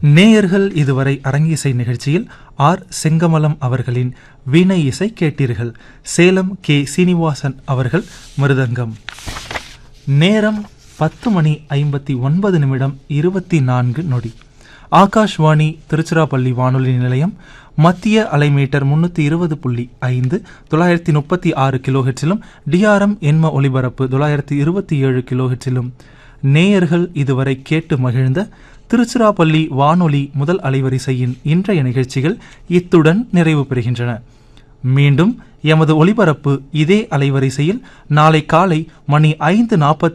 நேயர்கள் இதுவரை அரங்கிசை நிகழ்ச்சியில் ஆர் செங்கமலம் அவர்களின் வீணை இசை கேட்டீர்கள் சேலம் கே சீனிவாசன் அவர்கள் மிருதங்கம் நேரம் பத்து மணி ஐம்பத்தி ஒன்பது நிமிடம் இருபத்தி நான்கு நொடி ஆகாஷ்வாணி திருச்சிராப்பள்ளி வானொலி நிலையம் மத்திய அலைமீட்டர் முன்னூற்றி இருபது புள்ளி ஐந்து தொள்ளாயிரத்தி முப்பத்தி ஆறு கிலோஹெட்ஸிலும் டிஆர்எம் எண்ம ஒலிபரப்பு தொள்ளாயிரத்தி இருபத்தி ஏழு கிலோஹெட்ஸிலும் நேயர்கள் இதுவரை கேட்டு மகிழ்ந்த திருச்சிராப்பள்ளி வானொலி முதல் அலைவரிசையின் இன்றைய நிகழ்ச்சிகள் இத்துடன் நிறைவு பெறுகின்றன மீண்டும் எமது ஒலிபரப்பு இதே அலைவரிசையில் நாளை காலை மணி ஐந்து நாற்பத்தி